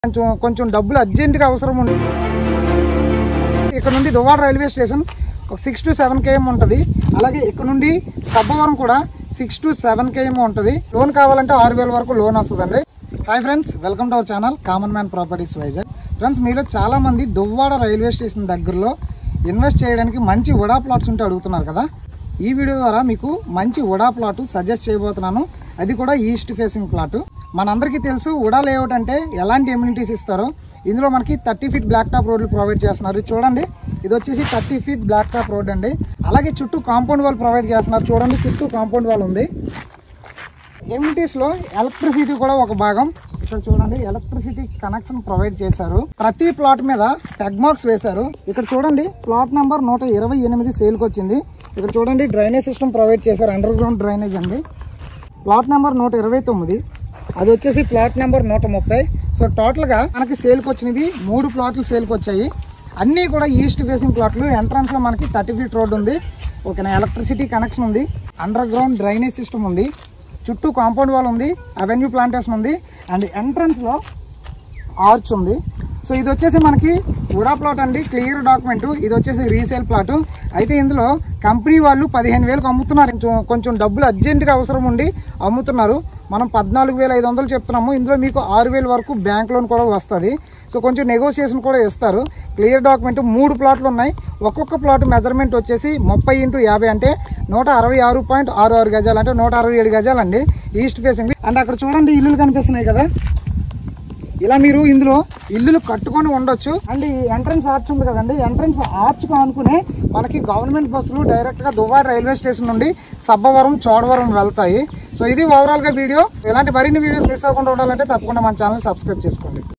కొంచెం కొంచెం డబ్బులు అర్జెంటుగా అవసరం ఉంది ఇక్కడ నుండి దువ్వాడ రైల్వే స్టేషన్ ఒక సిక్స్ టు సెవెన్ కేఎం ఉంటుంది అలాగే ఇక్కడ నుండి సబ్బవరం కూడా సిక్స్ టు సెవెన్ కేఎం ఉంటుంది లోన్ కావాలంటే ఆరు వేల వరకు లోన్ వస్తుందండి hi friends welcome to our channel common man properties Vizag friends మీలో చాలా మంది దువ్వాడ రైల్వే స్టేషన్ దగ్గరలో ఇన్వెస్ట్ చేయడానికి మంచి ఉడా ప్లాట్స్ ఉంటే అడుగుతున్నారు కదా ఈ వీడియో ద్వారా మీకు మంచి ఉడా ప్లాట్ సజెస్ట్ చేయబోతున్నాను అది కూడా ఈస్ట్ ఫేసింగ్ ప్లాట్ మనందరికీ తెలుసు ఉడా లేఅవుట్ అంటే ఎలాంటి ఎమ్యూనిటీస్ ఇస్తారో ఇందులో మనకి థర్టీ ఫీట్ బ్లాక్ టాప్ రోడ్లు ప్రొవైడ్ చేస్తున్నారు ఇది చూడండి ఇది వచ్చేసి thirty feet black top road అండి అలాగే చుట్టూ కాంపౌండ్ వాల్ ప్రొవైడ్ చేస్తున్నారు చూడండి చుట్టూ కాంపౌండ్ వాల్ ఉంది ఎమ్యూనిటీస్లో ఎలక్ట్రిసిటీ కూడా ఒక భాగం ఇక్కడ చూడండి ఎలక్ట్రిసిటీ కనెక్షన్ ప్రొవైడ్ చేశారు ప్రతి ప్లాట్ మీద టెగ్ మార్క్స్ వేశారు ఇక్కడ చూడండి ప్లాట్ నెంబర్ నూట ఇరవై ఎనిమిది సేల్కి వచ్చింది ఇక్కడ చూడండి డ్రైనేజ్ సిస్టమ్ ప్రొవైడ్ చేశారు అండర్ గ్రౌండ్ డ్రైనేజ్ అండి ప్లాట్ నెంబర్ నూట ఇరవై తొమ్మిది అది వచ్చేసి ప్లాట్ నెంబర్ నూట ముప్పై సో టోటల్గా మనకి సేల్కి వచ్చినవి మూడు ప్లాట్లు సేల్కి వచ్చాయి అన్నీ కూడా ఈస్ట్ ఫేసింగ్ ప్లాట్లు ఎంట్రన్స్లో మనకి థర్టీ ఫీట్ రోడ్ ఉంది ఓకేనా ఎలక్ట్రిసిటీ కనెక్షన్ ఉంది అండర్ గ్రౌండ్ డ్రైనేజ్ సిస్టమ్ ఉంది చుట్టూ కాంపౌండ్ వాల్ ఉంది అవెన్యూ ప్లాంటేషన్ ఉంది అండ్ ఎంట్రన్స్లో ఆర్చ్ ఉంది సో ఇది వచ్చేసి మనకి ఉడా ప్లాట్ అండి క్లియర్ డాక్యుమెంట్ ఇది వచ్చేసి రీసేల్ ప్లాట్ అయితే ఇందులో కంపెనీ వాళ్ళు పదిహేను వేలకు అమ్ముతున్నారు కొంచెం కొంచెం డబ్బులు అర్జెంటుగా అవసరం ఉండి అమ్ముతున్నారు మనం పద్నాలుగు వేల ఐదు వందలు చెప్తున్నాము ఇందులో మీకు ఆరు వేల వరకు బ్యాంక్ లోన్ కూడా వస్తుంది సో కొంచెం నెగోసియేషన్ కూడా ఇస్తారు క్లియర్ డాక్యుమెంట్ మూడు ప్లాట్లు ఉన్నాయి ఒక్కొక్క ప్లాట్ మెజర్మెంట్ వచ్చేసి ముప్పై ఇంటూ యాభై అంటే నూట అరవై ఆరు పాయింట్ ఆరు ఆరు గజాలు అంటే నూట అరవై ఏడు గజాలండి ఈస్ట్ ఫేసింగ్ అండ్ అక్కడ చూడండి ఇల్లులు కనిపిస్తున్నాయి కదా ఇలా మీరు ఇందులో ఇల్లులు కట్టుకొని ఉండొచ్చు అండ్ ఈ ఎంట్రన్స్ ఆర్చ్ ఉంది కదండి ఎంట్రన్స్ ఆర్చ్ అనుకునే మనకి గవర్నమెంట్ బస్సులు డైరెక్ట్ గా దువ్వాడ రైల్వే స్టేషన్ నుండి సబ్బవరం చోడవరం వెళ్తాయి సో ఇది ఓవరాల్ గా వీడియో ఇలాంటి మరిన్ని వీడియోస్ మిస్ అవ్వకుండా ఉండాలంటే తప్పకుండా మన ఛానల్ సబ్స్క్రైబ్ చేసుకోండి